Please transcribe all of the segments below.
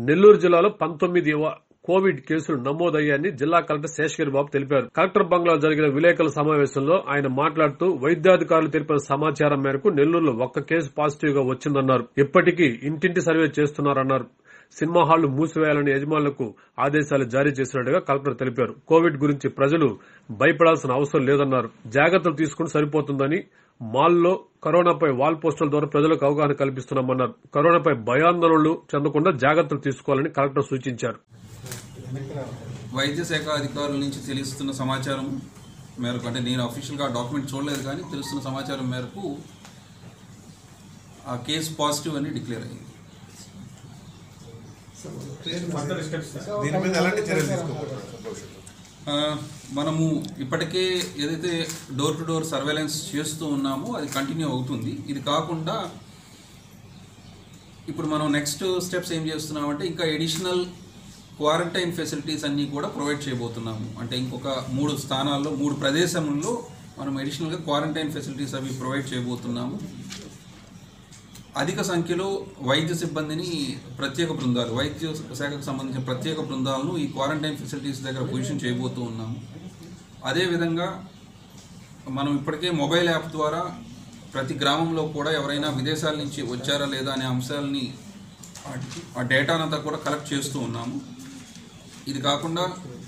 నెల్లూరు జిల్లాలో పంతొమ్మిది కోవిడ్ కేసులు నమోదయ్యాయని జిల్లా కలెక్టర్ శేషగిరి బాబు తెలిపారు కలెక్టర్ బంగ్లాలో జరిగిన విలేకరుల సమావేశంలో ఆయన మాట్లాడుతూ వైద్యాధికారులు తెలిపిన సమాచారం మేరకు నెల్లూరులో ఒక్క కేసు పాజిటివ్ గా వచ్చిందన్నారు ఇప్పటికీ ఇంటింటి సర్వే చేస్తున్నారన్నారు సినిమా హాళ్లు మూసివేయాలని యజమానులకు ఆదేశాలు జారీ చేసినట్టుగా కలెక్టర్ తెలిపారు కోవిడ్ గురించి ప్రజలు భయపడాల్సిన అవసరం లేదన్నారు జాగ్రత్తలు తీసుకుని సరిపోతుందని మాల్లో కరోనాపై వాల్ పోస్టుల ద్వారా ప్రజలకు అవగాహన కల్పిస్తున్నామన్నారు కరోనాపై భయాందోళనలు చెందకుండా జాగ్రత్తలు తీసుకోవాలని కలెక్టర్ సూచించారు వైద్య శాఖ అధికారుల నుంచి తెలుస్తున్న సమాచారం మేరకు అంటే నేను అఫీషియల్గా డాక్యుమెంట్ చూడలేదు కానీ తెలుస్తున్న సమాచారం మేరకు ఆ కేసు పాజిటివ్ అని డిక్లేర్ అయింది దీని మీద ఎలాంటి చర్యలు తీసుకోబోతున్నారు ఆ, మనము ఇప్పటికే ఏదైతే డోర్ టు డోర్ సర్వేలెన్స్ చేస్తూ ఉన్నామో అది కంటిన్యూ అవుతుంది ఇది కాకుండా ఇప్పుడు మనం నెక్స్ట్ స్టెప్స్ ఏం చేస్తున్నామంటే ఇంకా ఎడిషనల్ క్వారంటైన్ ఫెసిలిటీస్ అన్నీ కూడా ప్రొవైడ్ చేయబోతున్నాము అంటే ఇంకొక మూడు స్థానాల్లో మూడు ప్రదేశంలో మనం అడిషనల్గా క్వారంటైన్ ఫెసిలిటీస్ అవి ప్రొవైడ్ చేయబోతున్నాము అధిక సంఖ్యలో వైద్య సిబ్బందిని ప్రత్యేక బృందాలు వైద్య శాఖకు సంబంధించిన ప్రత్యేక బృందాలను ఈ క్వారంటైన్ ఫెసిలిటీస్ దగ్గర పొజిషన్ చేయబోతూ ఉన్నాము అదేవిధంగా మనం ఇప్పటికే మొబైల్ యాప్ ద్వారా ప్రతి గ్రామంలో కూడా ఎవరైనా విదేశాల నుంచి వచ్చారా లేదా అనే అంశాలని ఆ- ఆ డేటానంతా కూడా కలెక్ట్ చేస్తూ ఉన్నాము ఇది కాకుండా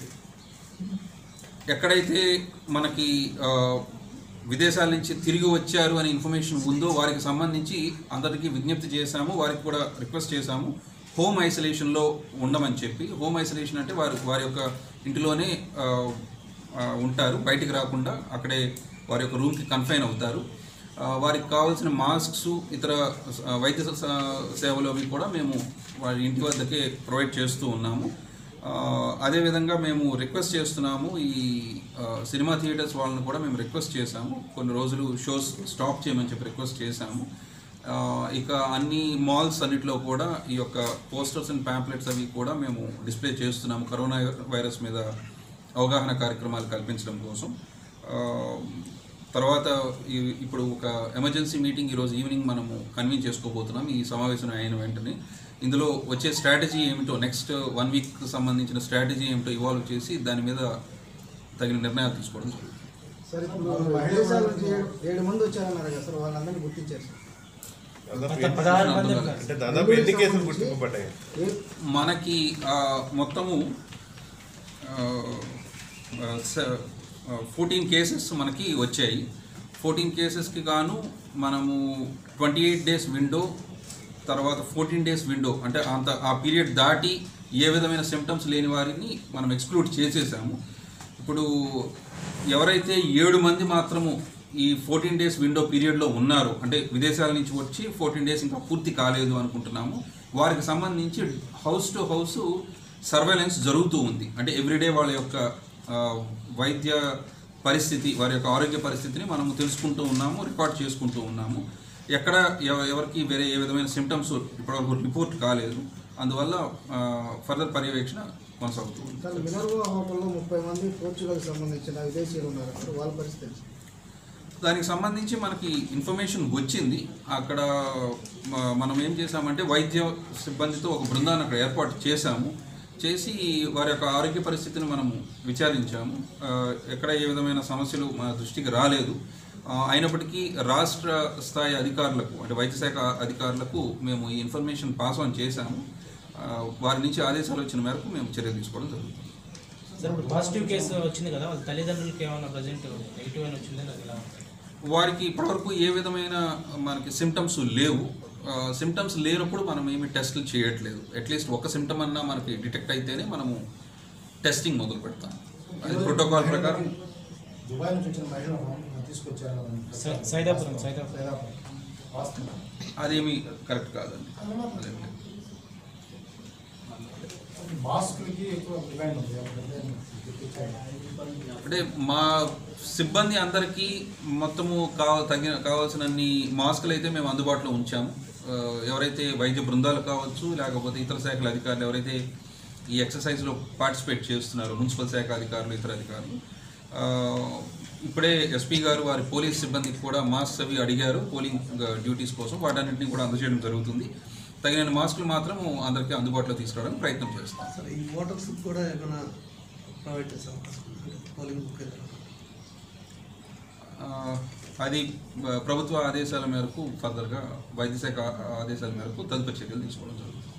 ఎక్కడైతే మనకి ఆ, విదేశాల నుంచి తిరిగి వచ్చారు అనే ఇన్ఫర్మేషన్ ఉందో వారికి సంబంధించి అందరికీ విజ్ఞప్తి చేశాము వారికి కూడా రిక్వెస్ట్ చేశాము హోమ్ ఐసోలేషన్లో ఉండమని చెప్పి హోమ్ ఐసోలేషన్ అంటే వారు వారి యొక్క ఇంటిలోనే ఆ, ఆ, ఉంటారు బయటికి రాకుండా అక్కడే వారి యొక్క రూమ్కి కన్ఫైన్ అవుతారు ఆ, వారికి కావాల్సిన మాస్క్స్ ఇతర ఆ, వైద్య స- సేవలు అవి కూడా మేము వారి ఇంటి వద్దకే ప్రొవైడ్ చేస్తూ ఉన్నాము ఆ, అదేవిధంగా మేము రిక్వెస్ట్ చేస్తున్నాము ఈ ఆ, సినిమా థియేటర్స్ వాళ్ళని కూడా మేము రిక్వెస్ట్ చేశాము కొన్ని రోజులు షోస్ స్టాప్ చేయమని చెప్పి రిక్వెస్ట్ చేశాము ఆ, ఇక అన్ని మాల్స్ అన్నిట్లో కూడా ఈ యొక్క పోస్టర్స్ అండ్ ప్యాంప్లెట్స్ అవి కూడా మేము డిస్ప్లే చేస్తున్నాము కరోనా వైరస్ మీద అవగాహన కార్యక్రమాలు కల్పించడం కోసం ఆ, తర్వాత ఈ- ఇప్పుడు ఒక ఎమర్జెన్సీ మీటింగ్ ఈరోజు ఈవినింగ్ మనము కన్వీన్ చేసుకోబోతున్నాం ఈ సమావేశం అయిన వెంటనే ఇందులో వచ్చే స్ట్రాటజీ ఏమిటో నెక్స్ట్ వన్ వీక్ సంబంధించిన స్ట్రాటజీ ఏమిటో ఇవాల్వ్ చేసి దాని మీద తగిన నిర్ణయాలు తీసుకోవడం జరుగుతుంది సార్ ఇప్పుడు విదేశాల నుంచి ఏడు- ఏడు మంది వచ్చారన్నారు కదా సార్ వాళ్ళందరినీ గుర్తించారు సార్ దాదాపు ఎన్ని- అంటే దాదాపు ఎన్ని కేసులు గుర్తింపబడ్డాయి ఏ- మనకి ఆ, మొత్తము ఫోర్టీన్ కేసెస్ మనకి వచ్చాయి ఫోర్టీన్ కేసెస్కి గాను మనము ట్వంటీ ఎయిట్ డేస్ విండో తర్వాత ఫోర్టీన్ డేస్ విండో అంటే అంత ఆ పీరియడ్ దాటి ఏ విధమైన సిమ్టమ్స్ లేని వారిని మనం ఎక్స్క్లూడ్ చేసేసాము ఇప్పుడు ఎవరైతే ఏడు మంది మాత్రము ఈ ఫోర్టీన్ డేస్ విండో పీరియడ్లో ఉన్నారు అంటే విదేశాల నుంచి వచ్చి ఫోర్టీన్ డేస్ ఇంకా పూర్తి కాలేదు అనుకుంటున్నాము వారికి సంబంధించి హౌస్ టు హౌస్ సర్వేలెన్స్ జరుగుతూ ఉంది అంటే ఎవ్రీడే వాళ్ళ యొక్క ఆ, వైద్య పరిస్థితి వారి యొక్క ఆరోగ్య పరిస్థితిని మనము తెలుసుకుంటూ ఉన్నాము రికార్డ్ చేసుకుంటూ ఉన్నాము ఎక్కడ ఎవ- ఎవరికి వేరే ఏ విధమైన సిమ్టమ్స్ ఇప్పటివరకు రిపోర్ట్ కాలేదు అందువల్ల ఫర్దర్ పర్యవేక్షణ కొనసాగుతూ ఉంది సార్ మినర్వా హోటల్లో ముప్పై మంది పోర్చుగల్ సంబంధించిన విదేశీయులు ఉన్నారు సార్ వాళ్ళ పరిస్థితి ఏంటి? దానికి సంబంధించి మనకి ఇన్ఫర్మేషన్ వచ్చింది అక్కడ మ- మనం ఏం చేసామంటే వైద్య సిబ్బందితో ఒక బృందాన్ని అక్కడ ఏర్పాటు చేశాము చేసి వారి యొక్క ఆరోగ్య పరిస్థితిని మనము విచారించాము ఆ, ఎక్కడ ఏ విధమైన సమస్యలు మన దృష్టికి రాలేదు ఆ, అయినప్పటికీ రాష్ట్ర స్థాయి అధికారులకు అంటే వైద్య శాఖ అధికారులకు మేము ఈ ఇన్ఫర్మేషన్ పాస్ ఆన్ చేశాము ఆ, వారి నుంచి ఆదేశాలు వచ్చిన మేరకు మేము చర్యలు తీసుకోవడం జరుగుతుంది సార్ ఇప్పుడు పాజిటివ్ కేసు వచ్చింది కదా వాళ్ళ తల్లిదండ్రులకి ఏమైనా ప్రజెంట్ నెగిటివ్ అని వచ్చిందా అది ఎలా వారికి ఇప్పటివరకు ఏ విధమైన మనకి సిమ్టమ్స్ లేవు సిమ్టమ్స్ లేనప్పుడు మనం ఏమి టెస్టులు చేయట్లేదు అట్లీస్ట్ ఒక సిమ్టమ్ అన్నా మనకి డిటెక్ట్ అయితేనే మనము టెస్టింగ్ మొదలు పెడతాం అది ప్రోటోకాల్ ప్రకారం దుబాయ్ నుంచి వచ్చిన మహిళ తీసుకొచ్చారు సై- సైదాపురం సైదాపురం సైదాపురం. వాస్తవం. అదేమి కరెక్ట్ కాదండి అదేమి లేదు. మాస్కులకి ఎక్కువ డిమాండ్ ఉంది ఎవరికైనా తెప్పించాలి. అంటే మా సిబ్బంది అందరికీ మొత్తము కావ తగిన కావాల్సినన్ని మాస్కులు అయితే మేము అందుబాటులో ఉంచాము ఆ, ఎవరైతే వైద్య బృందాలు కావచ్చు లేకపోతే ఇతర శాఖల అధికారులు ఎవరైతే ఈ ఎక్సర్సైజ్లో పార్టిసిపేట్ చేస్తున్నారో మున్సిపల్ శాఖ అధికారులు ఇతర అధికారులు ఆ, ఇప్పుడే ఎస్పీ గారు వారి పోలీస్ సిబ్బందికి కూడా మాస్క్ అవి అడిగారు పోలింగ్ డ్యూటీస్ కోసం వాటన్నింటినీ కూడా అందజేయడం జరుగుతుంది తగిన మాస్కులు మాత్రం అందరికీ అందుబాటులో తీసుకురావడానికి ప్రయత్నం చేస్తాం సార్ ఈ ఓటర్స్ కూడా ఏమైనా ప్రొవైడ్ చేసే అవకాశం ఉందా? అంటే పోలింగ్ బుక్ అయితే ఆ, అది ఆ, ప్రభుత్వ ఆదేశాల మేరకు ఫర్దర్గా వైద్య శాఖ ఆదేశాల మేరకు తదుపరి చర్యలు తీసుకోవడం జరుగుతుంది